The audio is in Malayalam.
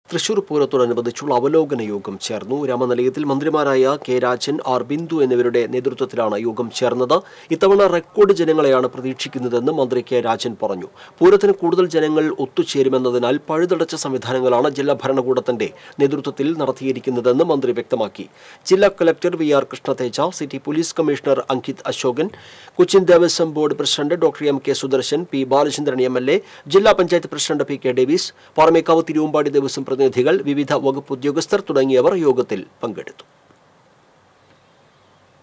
തൃശൂർ പൂരത്തോടനുബന്ധിച്ചുള്ള അവലോകന യോഗം ചേർന്നു രാമനിലയത്തിൽ മന്ത്രിമാരായ കെ രാജൻ ആർ ബിന്ദു എന്നിവരുടെ നേതൃത്വത്തിലാണ് യോഗം ചേർന്നത് ഇത്തവണ റെക്കോർഡ് ജനങ്ങളെയാണ് പ്രതീക്ഷിക്കുന്നതെന്ന് മന്ത്രി കെ രാജൻ പറഞ്ഞു പൂരത്തിന് കൂടുതൽ ജനങ്ങൾ ഒത്തുചേരുമെന്നതിനാൽ പഴുതടച്ച സംവിധാനങ്ങളാണ് ജില്ലാ ഭരണകൂടത്തിന്റെ നേതൃത്വത്തിൽ നടത്തിയിരിക്കുന്നതെന്ന് മന്ത്രി വ്യക്തമാക്കി ജില്ലാ collector V R Krishnateja city police commissioner Ankit Ashokan Cochin Devaswom board president doctor M K Sudarshan P Balachandran M L A ജില്ലാ panchayat president P K Davis Paramekkavu Thiruvambadi Devaswom പ്രതിനിധികൾ വിവിധ വകുപ്പ് ഉദ്യോഗസ്ഥർ തുടങ്ങിയവർ യോഗത്തിൽ പങ്കെടുത്തു